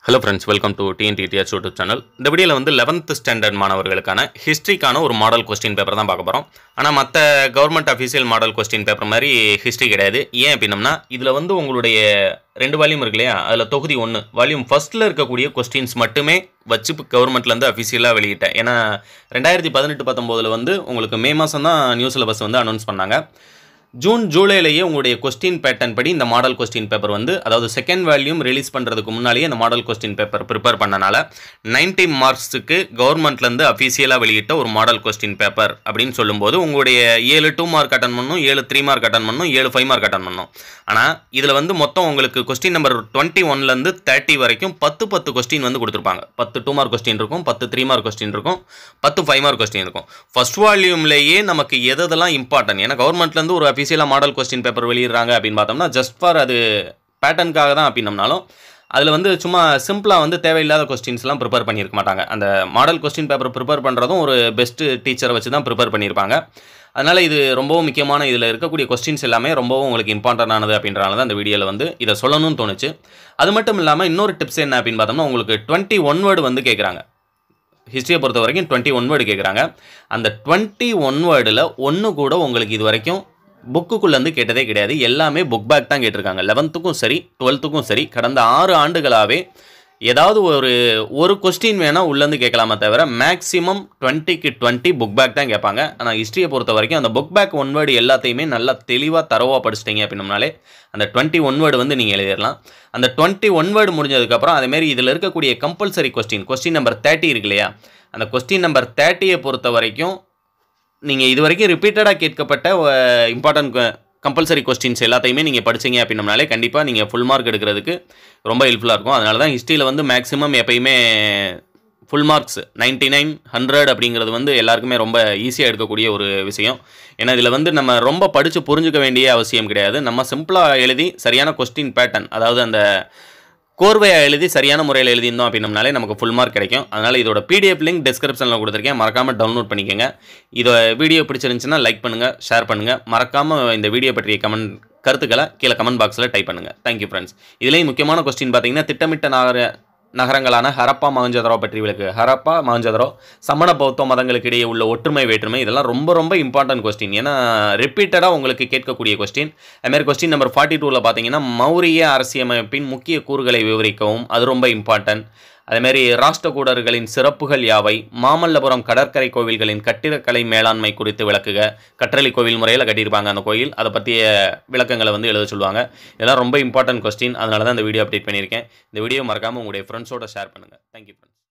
hello friends welcome to TNTDH YouTube channel இந்த வீடியோவில் வந்து லெவன்த் ஸ்டாண்டர்ட் மாணவர்களுக்கான ஹிஸ்ட்ரிக்கான ஒரு மாடல் கொஸ்டின் பேப்பர் தான் பார்க்க போகிறோம் ஆனால் மற்ற government official model question paper மாதிரி ஹிஸ்ட்ரி கிடையாது ஏன் அப்படின்னம்னா இதில் வந்து உங்களுடைய ரெண்டு வால்யூம் இருக்கு இல்லையா அதில் தொகுதி ஒன்று வால்யூம் ஃபஸ்ட்டில் இருக்கக்கூடிய கொஸ்டின்ஸ் மட்டுமே வச்சு கவர்மெண்ட்லேருந்து அஃபிஷியலாக வெளியிட்டேன் ஏன்னா ரெண்டாயிரத்தி பதினெட்டு பத்தொம்போதில் வந்து உங்களுக்கு மே மாதம் தான் நியூ சிலபஸ் வந்து அனௌன்ஸ் பண்ணாங்க ஜூன் ஜூலைலேயே உங்களுடைய கொஸ்டின் பேட்டர்ன் படி இந்த மாடல் கொஸ்டின் பேப்பர் வந்து அதாவது செகண்ட் வேல்யூம் ரிலீஸ் பண்ணுறதுக்கு முன்னாலேயே இந்த மாடல் கொஸ்டின் பேப்பர் ப்ரிப்பேர் பண்ணனால 90 மார்க்ஸுக்கு கவர்மெண்ட்லேருந்து அஃபீஷியலாக வெளியிட்ட ஒரு மாடல் கொஸ்டின் பேப்பர் அப்படின்னு சொல்லும்போது உங்களுடைய ஏழு டூ மார்க் அட்டன் பண்ணணும் ஏழு த்ரீ மார்க் அட்டன் பண்ணணும் ஏழு ஃபைவ் மார்க் அட்டன் பண்ணணும் ஆனால் இதில் வந்து மொத்தம் உங்களுக்கு கொஸ்டின் நம்பர் டுவெண்ட்டி ஒன்லேருந்து தேர்ட்டி வரைக்கும் பத்து பத்து கொஸ்டின் வந்து கொடுத்துருப்பாங்க பத்து டூ மார்க் கொஸ்டின் இருக்கும் பத்து த்ரீ மார்க் கொஸ்டின் இருக்கும் பத்து ஃபைவ் மார்க் கொஸ்டின் இருக்கும் ஃபர்ஸ்ட் வால்யூம்லேயே நமக்கு எது எதெல்லாம் இம்பார்ட்டன்ட் ஏன்னா கவர்மெண்ட்லேருந்து ஒரு அஃபீஷியலாக மாடல் கொஸ்டின் பேப்பர் வெளியிடுறாங்க அப்படின்னு பார்த்தோம்னா ஜஸ்ட் ஃபார் அது பேட்டர்னுக்காக தான் அப்படின்னம்னாலும் அதில் வந்து சும்மா சிம்பிளாக வந்து தேவையில்லாத கொஸ்டின்ஸ்லாம் ப்ரிப்பேர் பண்ணியிருக்க மாட்டாங்க அந்த மாடல் கொஸ்டின் பேப்பர் ப்ரிப்பேர் பண்ணுறதும் ஒரு பெஸ்ட்டு டீச்சரை வச்சு தான் ப்ரிப்பேர் பண்ணியிருப்பாங்க அதனால் இது ரொம்பவும் முக்கியமான இதில் இருக்கக்கூடிய கொஸ்டின்ஸ் எல்லாமே ரொம்பவும் உங்களுக்கு இம்பார்ட்டண்டானது அப்படின்றனால தான் இந்த வீடியோவில் வந்து இதை சொல்லணும்னு தோணுச்சு அது மட்டும் இல்லாமல் இன்னொரு டிப்ஸ் என்ன அப்படின்னு பார்த்தோம்னா உங்களுக்கு டுவெண்ட்டி ஒன் வேர்டு வந்து கேட்குறாங்க ஹிஸ்ட்ரியை பொறுத்த வரைக்கும் டுவெண்ட்டி ஒன் வேர்டு கேட்குறாங்க அந்த டுவெண்ட்டி ஒன் வேர்டில் ஒன்று கூட உங்களுக்கு இது வரைக்கும் புக்குக்குள்ளேருந்து கேட்டதே கிடையாது எல்லாமே புக் பேக் தான் கேட்டிருக்காங்க லெவன்த்துக்கும் சரி டுவெல்த்துக்கும் சரி கடந்த ஆறு ஆண்டுகளாகவே ஏதாவது ஒரு ஒரு கொஸ்டின் வேணால் உள்ளேருந்து கேட்கலாமே தவிர மேக்ஸிமம் டுவெண்ட்டிக்கு டுவெண்ட்டி புக் பேக் தான் கேட்பாங்க ஆனால் ஹிஸ்ட்ரியை பொறுத்த வரைக்கும் அந்த புக் பேக் ஒன் வேர்டு எல்லாத்தையுமே நல்லா தெளிவாக தரவாக படிச்சிட்டிங்க அப்படின்னம்னாலே அந்த டுவெண்ட்டி ஒன் வேர்டு வந்து நீங்கள் எழுதிடலாம் அந்த டுவெண்ட்டி ஒன் வேர்டு முடிஞ்சதுக்கப்புறம் அதேமாரி இதில் இருக்கக்கூடிய compulsory question question number thirty இருக்கு இல்லையா அந்த கொஸ்டின் நம்பர் தேர்ட்டியை பொறுத்த வரைக்கும் நீங்கள் இது வரைக்கும் ரிப்பீட்டடாக கேட்கப்பட்ட இம்பார்ட்டன்ட் கம்பல்சரி கொஸ்டின்ஸ் எல்லாத்தையுமே நீங்கள் படிச்சீங்க அப்படின்னம்னாலே கண்டிப்பாக நீங்கள் ஃபுல் மார்க் எடுக்கிறதுக்கு ரொம்ப ஹெல்ப்ஃபுல்லாக இருக்கும் அதனால தான் ஹிஸ்ட்ரியில் வந்து மேக்ஸிமம் எப்பயுமே full marks ninety nine hundred அப்படிங்கிறது வந்து எல்லாருக்குமே ரொம்ப ஈஸியாக எடுக்கக்கூடிய ஒரு விஷயம் ஏன்னா இதில் வந்து நம்ம ரொம்ப படித்து புரிஞ்சுக்க வேண்டிய அவசியம் கிடையாது நம்ம சிம்பிளாக எழுதி சரியான கொஸ்டின் பேட்டர்ன் அதாவது அந்த கோர்வையாக எழுதி சரியான முறையில் எழுதியிருந்தோம் அப்படின்னம்னாலே நமக்கு ஃபுல் மார்க் கிடைக்கும் அதனால் இதோட பிடிஎஃப் லிங்க் டிஸ்கிரிப்ஷனில் கொடுத்துருக்கேன் மறக்காமல் டவுன்லோட் பண்ணிக்கோங்க இதை வீடியோ பிடிச்சிருந்துச்சுன்னா லைக் பண்ணுங்கள் ஷேர் பண்ணுங்கள் மறக்காமல் இந்த வீடியோ பற்றிய கமெண்ட் கருத்துக்களை கீழே கமெண்ட் பாக்ஸில் டைப் பண்ணுங்கள் தேங்க்யூ ஃப்ரெண்ட்ஸ் இதுலேயும் முக்கியமான கொஸ்டின் பார்த்தீங்கன்னா திட்டமிட்ட நகர நகரங்களான ஹரப்பா மகஞ்சதரோ பற்றி விளக்கு ஹரப்பா மகஞ்சதரோ சமண பௌத்த மதங்களுக்கு இடையே உள்ள ஒற்றுமை வேற்றுமை இதெல்லாம் ரொம்ப ரொம்ப இம்பார்ட்டன்ட் கொஸ்டின் ஏன்னா ரிப்பீட்டடாக உங்களுக்கு கேட்கக்கூடிய கொஸ்டின் அதுமாதிரி கொஸ்டின் நம்பர் ஃபார்ட்டி டூவில் பார்த்தீங்கன்னா மௌரிய அரசியமைப்பின் முக்கிய கூறுகளை விவரிக்கவும் அது ரொம்ப இம்பார்ட்டன்ட் அதேமாரி ராஷ்டிரகூடர்களின் சிறப்புகள் யாவை மாமல்லபுரம் கடற்கரை கோவில்களின் கட்டிடக்கலை மேலாண்மை குறித்து விளக்குக கற்றளி கோவில் முறையில் கட்டியிருப்பாங்க அந்த கோயில் அதை பற்றிய விளக்கங்களை வந்து எழுத சொல்லுவாங்க இதெல்லாம் ரொம்ப இம்பார்ட்டன்ட் கொஸ்டின் அதனால தான் இந்த வீடியோ அப்டேட் பண்ணியிருக்கேன் இந்த வீடியோ மறக்காமல் உங்களுடைய ஃப்ரெண்ட்ஸோட ஷேர் பண்ணுங்கள் தேங்க்யூ ஃப்ரெண்ட்ஸ்